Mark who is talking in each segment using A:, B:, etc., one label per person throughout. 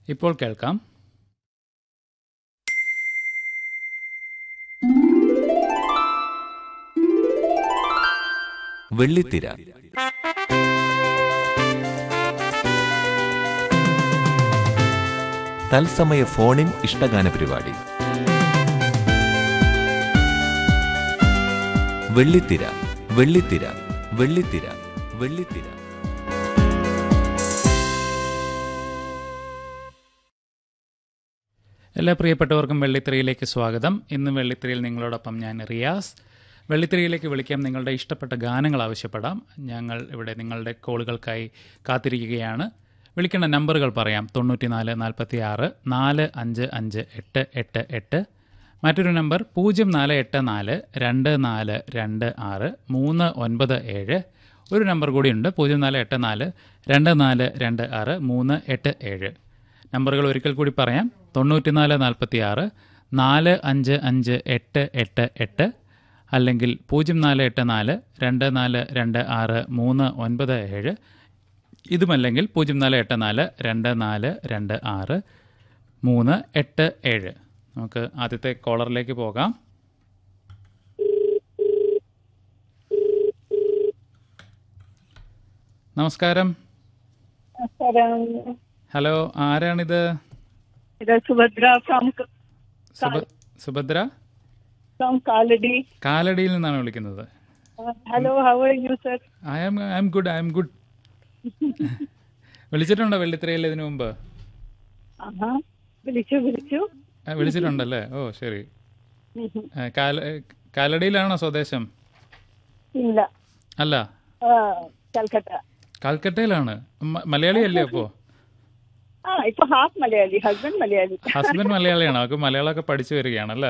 A: ഇപ്പോൾ കേൾക്കാം
B: വെള്ളിത്തിര തത്സമയ ഫോണിൻ ഇഷ്ടഗാന പരിപാടി വെള്ളിത്തിര വെള്ളിത്തിര വെള്ളിത്തിര വെള്ളിത്തിര
A: എല്ലാ പ്രിയപ്പെട്ടവർക്കും വെള്ളിത്തിരയിലേക്ക് സ്വാഗതം ഇന്ന് വെള്ളിത്തിരയിൽ നിങ്ങളോടൊപ്പം ഞാൻ റിയാസ് വെള്ളിത്തിരയിലേക്ക് വിളിക്കാം നിങ്ങളുടെ ഇഷ്ടപ്പെട്ട ഗാനങ്ങൾ ആവശ്യപ്പെടാം ഞങ്ങൾ ഇവിടെ നിങ്ങളുടെ കോളുകൾക്കായി കാത്തിരിക്കുകയാണ് വിളിക്കേണ്ട നമ്പറുകൾ പറയാം തൊണ്ണൂറ്റിനാല് നാൽപ്പത്തി ആറ് നാല് അഞ്ച് അഞ്ച് എട്ട് എട്ട് എട്ട് മറ്റൊരു നമ്പർ പൂജ്യം നാല് എട്ട് നാല് രണ്ട് നാല് രണ്ട് ആറ് മൂന്ന് ഒൻപത് ഏഴ് ഒരു നമ്പർ കൂടിയുണ്ട് പൂജ്യം നാല് എട്ട് നാല് രണ്ട് നാല് രണ്ട് ആറ് മൂന്ന് എട്ട് ഏഴ് നമ്പറുകൾ ഒരിക്കൽ കൂടി പറയാം തൊണ്ണൂറ്റിനാല് നാൽപ്പത്തി ആറ് നാല് അഞ്ച് അഞ്ച് എട്ട് എട്ട് എട്ട് അല്ലെങ്കിൽ പൂജ്യം നാല് എട്ട് നാല് രണ്ട് നാല് രണ്ട് ആറ് മൂന്ന് ഒൻപത് ഏഴ് ഇതുമല്ലെങ്കിൽ പൂജ്യം നാല് എട്ട് നാല് രണ്ട് നാല് രണ്ട് ആറ് മൂന്ന് എട്ട് ഏഴ് നമുക്ക് ആദ്യത്തെ കോളറിലേക്ക് പോകാം നമസ്കാരം
C: നമസ്കാരം
A: ഹലോ ആരാണിത്
C: ഇത് സുഭദ്ര ഫ്രം
A: സുഭ- സുഭദ്ര
C: ഫ്രം കാലടി
A: കാലടിയിൽ നിന്നാണ് വിളിക്കുന്നത്
C: hello how are you sir
A: I am I'm good I'm good വിളിച്ചിട്ടുണ്ടോ വെള്ളിത്തിരയിൽ ഇതിനു മുമ്പ്
C: ആഹാ വിളിച്ചു വിളിച്ചു
A: ആ, വിളിച്ചിട്ടുണ്ടല്ലേ ഓ ശരി ആ, കാല കാലടിയിലാണോ സ്വദേശം
C: ഇല്ല
A: അല്ല
C: ആ, കൽക്കട്ട
A: കൽക്കട്ടയിലാണ് മ- മലയാളിയല്ലേ അപ്പോ
C: ആ ഇപ്പൊ half Malayali husband Malayali
A: husband മലയാളിയാണോ അവർക്ക് മലയാളമൊക്കെ പഠിച്ചു വരികയാണല്ലേ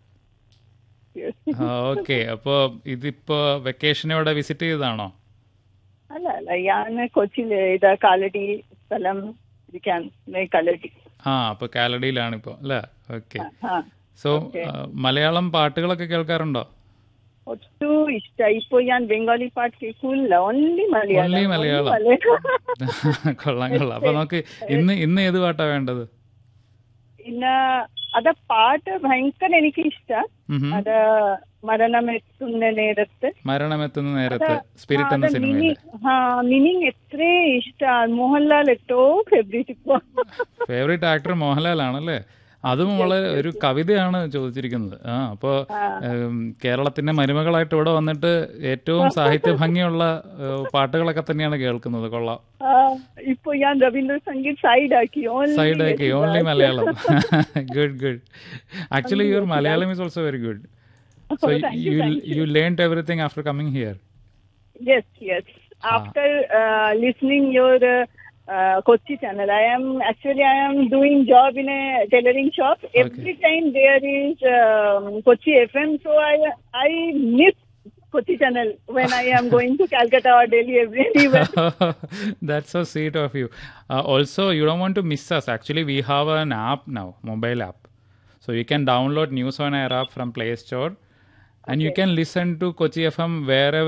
A: ഓക്കെ അപ്പോ ഇതിപ്പോ വെക്കേഷൻ ഇവിടെ വിസിറ്റ് ചെയ്തതാണോ
C: അല്ല അല്ല ഞാൻ കൊച്ചിയിൽ ഇത് കാലടി സ്ഥലം ഇരിക്കാൻ കാലടി
A: ആ അപ്പൊ കാലടിയിലാണ് ഇപ്പോ അല്ലേ ഓക്കെ
C: ആ
A: സോ മലയാളം പാട്ടുകളൊക്കെ കേൾക്കാറുണ്ടോ
C: ഒട്ടും ഇഷ്ടം ഇപ്പൊ ഞാൻ ബംഗാളി പാട്ട് കേൾക്കൂല only Malayalam
A: Only
C: only
A: Malayalam.
C: Malayalam.
A: കൊള്ളാം കൊള്ളാം അപ്പൊ നമുക്ക് ഇന്ന് ഇന്ന് ഏത് പാട്ടാ വേണ്ടത്
C: പിന്നെ അത് പാട്ട് ഭയങ്കര എനിക്ക് ഇഷ്ടം
A: ഉം ഹും.
C: അത് മരണമെത്തുന്ന നേരത്ത്
A: മരണമെത്തുന്ന നേരത്ത് സ്പിരിറ്റ് എന്ന സിനിമയിലെ
C: ಹಾ ಮೀನಿಂಗ್ ಎತ್ರೇ ಇಷ್ಟ മോഹൻലാൽ എട്ടോ ഫേവറേറ്റ് ഇപ്പൊ
A: ഫേവറേറ്റ് ആക്ടർ മോഹൻലാൽ ആണല്ലേ അതും വളരെ ഒരു കവിതയാണ് ചോദിച്ചിരിക്കുന്നത് ആ അപ്പോൾ കേരളത്തിന്റെ മരുമകളായിട്ട് ഇവിടെ വന്നിട്ട് ഏറ്റവും സാഹിത്യ ഭംഗിയുള്ള ഏഹ്, പാട്ടുകളൊക്കെ തന്നെയാണ് കേൾക്കുന്നത് കൊള്ളാം
C: ആ, ഇപ്പൊ ഞാൻ രവീന്ദ്ര സംഗീത് സൈഡ് ആക്കി only
A: സൈഡ് ആക്കി
C: Yesudas.
A: Only Malayalam good good actually your Malayalam is also very good so
C: thank you,
A: you
C: thank
A: യു learn everything after coming here
C: yes yes after uh, listening your uh, uh, Kochi channel I am actually I am doing job in a tailoring shop every time there is um, Kochi FM so I I miss Kochi channel when I am going to Calcutta or Delhi every anywhere
A: That's so sweet of you. Uh, also, you don't want to miss us. Actually, we have an app now, mobile app. So you can download News on Air app from Play Store, and you can listen to Kochi FM wherever